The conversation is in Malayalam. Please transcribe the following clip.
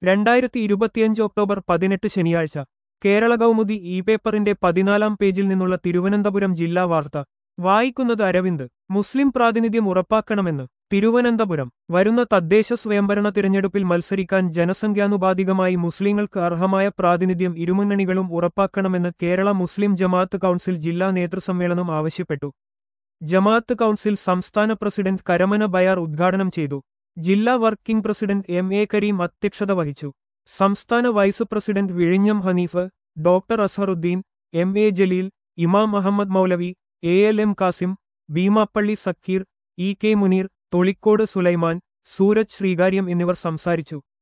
രണ്ടായിരത്തി ഇരുപത്തിയഞ്ച് ഒക്ടോബർ പതിനെട്ട് ശനിയാഴ്ച കേരള കൗമുദി ഇ പേപ്പറിന്റെ പതിനാലാം പേജിൽ നിന്നുള്ള തിരുവനന്തപുരം ജില്ലാ വാർത്ത വായിക്കുന്നത് അരവിന്ദ് മുസ്ലിം പ്രാതിനിധ്യം ഉറപ്പാക്കണമെന്ന് തിരുവനന്തപുരം വരുന്ന തദ്ദേശ സ്വയംഭരണ തിരഞ്ഞെടുപ്പിൽ മത്സരിക്കാൻ ജനസംഖ്യാനുപാതികമായി മുസ്ലിങ്ങൾക്ക് അർഹമായ പ്രാതിനിധ്യം ഇരുമുന്നണികളും ഉറപ്പാക്കണമെന്ന് കേരള മുസ്ലിം ജമാഅത്ത് കൗൺസിൽ ജില്ലാ നേതൃസമ്മേളനം ആവശ്യപ്പെട്ടു ജമാഅത്ത് കൗൺസിൽ സംസ്ഥാന പ്രസിഡന്റ് കരമന ബയാർ ഉദ്ഘാടനം ചെയ്തു ജില്ലാ working president M A Kareem അധ്യക്ഷത വഹിച്ചു സംസ്ഥാന വൈസ് പ്രസിഡന്റ് വിഴിഞ്ഞം Hanif doctor Azharuddin M A Jaleel Imam Muhammad Moulavi A L M Kasim Beemapally Sakeer E K Muneer Tholicode Sulaiman Sooraj Sreekaryam എന്നിവർ സംസാരിച്ചു